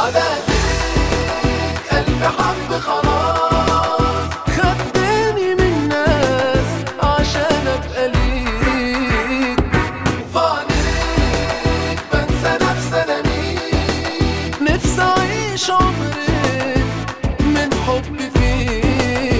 على ايديك قلبي حب خلاص خدتني من ناس عشان ابقى ليك فعليك بنسى نفسي انا مين نفسي اعيش عمري من حب فيك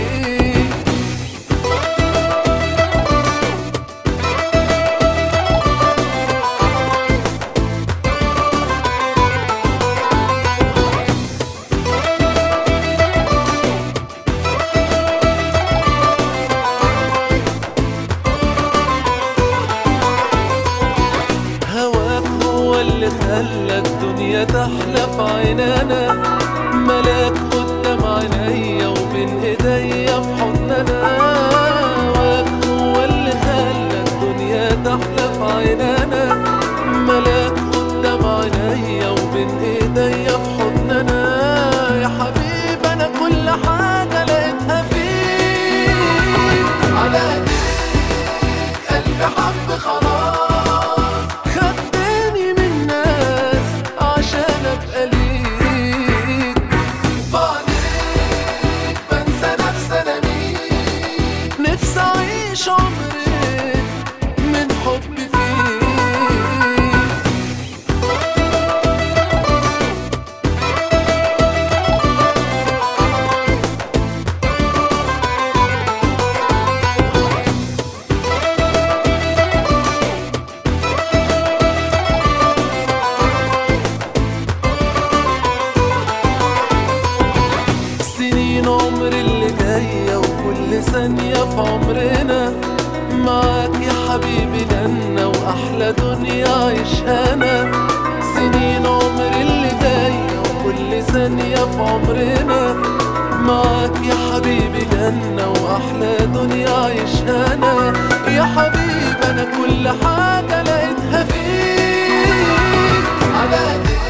هواك هو اللي خلى الدنيا تحلى في عينانا ملاك قدام عينيا وبين ايديا في حضننا هواك هو اللي خلى الدنيا تحلى في عينانا ملاك قدام عينيا وبين ايديا في حضننا يا حبيب انا كل حاجة لقيتها فيك على ايديك قلبي حب خلاص خدتني من ناس عشان ابقى ليك فعليك بنسى نفسي انا مين نفسي اعيش عمري من حب فيك سنين عمر اللي جاية وكل ثانية في عمرنا معاك يا حبيبي لنا وأحلى دنيا عيشانا سنين عمر اللي جاية وكل ثانية في عمرنا معاك يا حبيبي لنا وأحلى دنيا عيشانا يا حبيبي أنا كل حاجة لقيتها فيك على ايديك